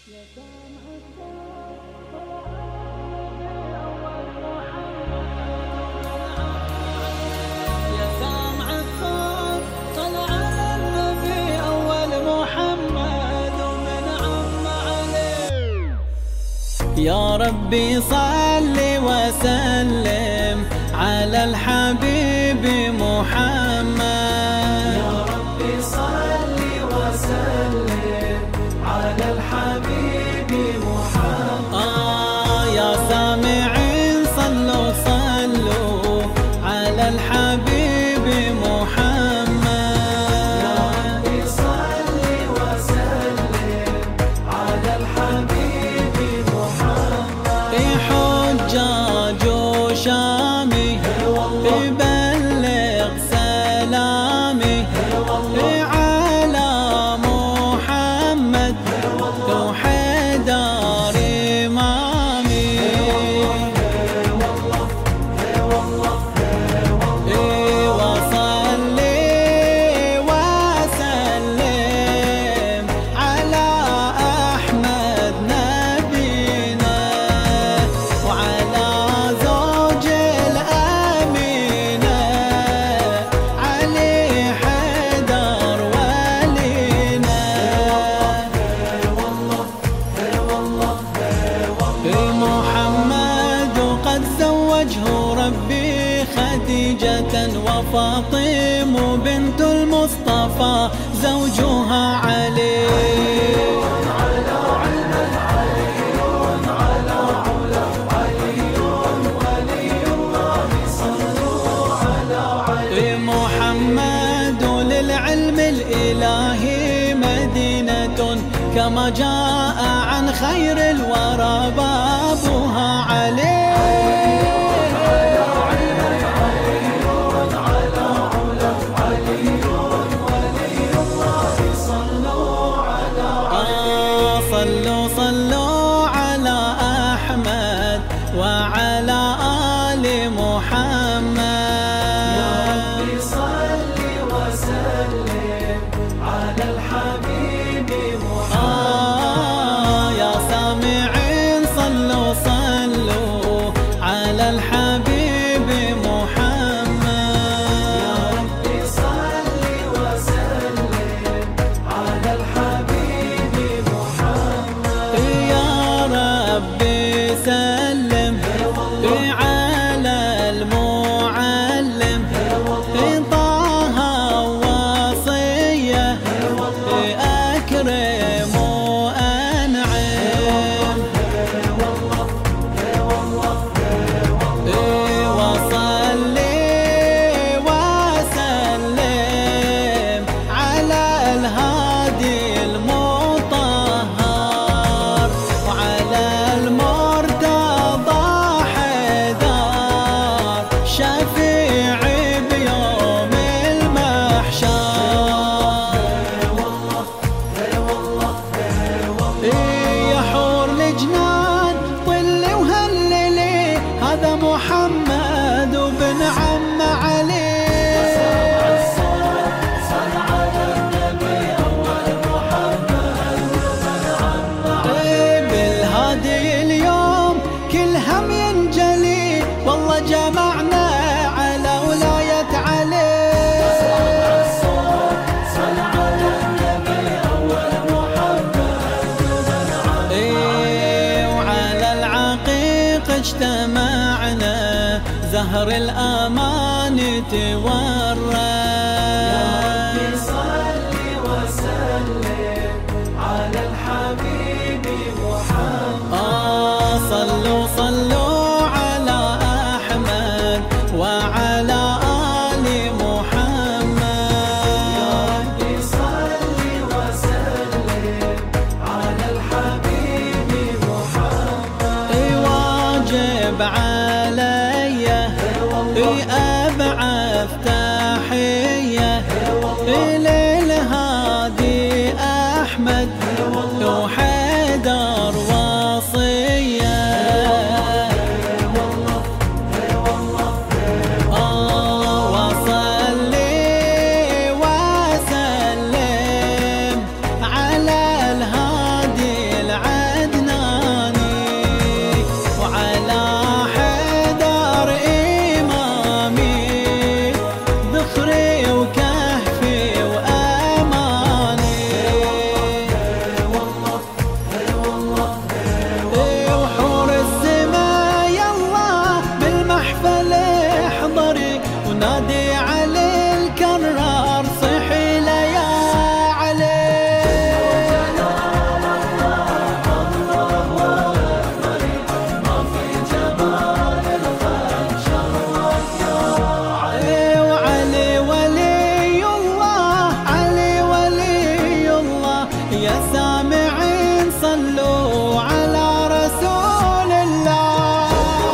يا سامع الصوت طلع النبي أول محمد ومن عم عليه يا ربي صل وسلم على الحبيب محمد يا ربي صل وسلم على الحبيب محمد آه يا سامعين صلوا صلوا على الحبيب محمد يا ربي صل وسلم على الحبيب محمد حجاج وشامي يبلغ سلامي على محمد وحيدر إمامي إيه وصلي وسلم على أحمد نبينا وعلى زوج الأمينة علي حيدر ولينا محمد قد زوجه ربي خديجة وفاطم بنت المصطفى زوجها علي محمد للعلم الإلهي مدينة كما جاء عن خير الورى بابها عليه آه صلوا صلوا على أحمد وعلى آل محمد يا ربي صل وسلم على الحبيب محمد آه يا سامعين صلوا صلوا على الحبيب محمد يا ربي صل وسلم على الحبيب محمد يا ربي سلم على المعلم طه وصيه أكرم وأنعم وصلي وسلم على الهادي المطهر وعلى المرتضى حيدر شفيعي بيوم المحشر يا حور الجنان طلي وهللي هذا محمد وبن عم علي إيه بالهادي اليوم كل هم ينجلي والله جمعنا على ولاية علي إيه وعلى العقيق اجتمعنا زهر الأمان تورى يا ربي صل وسلم على الحبيب محمد آه صلوا صلوا على أحمد وعلى آل محمد يا ربي صل وسلم على الحبيب محمد واجب علي أبعث تحية للهادي أحمد وحيدر وصية آه وصلي وسلم على الهادي العالي سامعين صلوا على رسول الله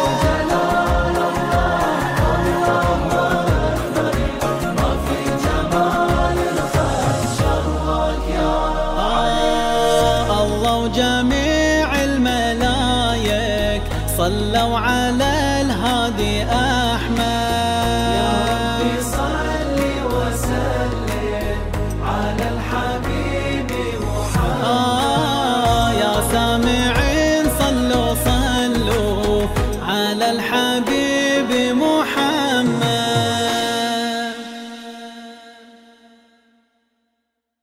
آه الله وجميع الملايك صلوا على الهادي أحمد يا ربي صل وسلم على الحبيب محمد آه يا سامعين صلوا صلوا على الحبيب محمد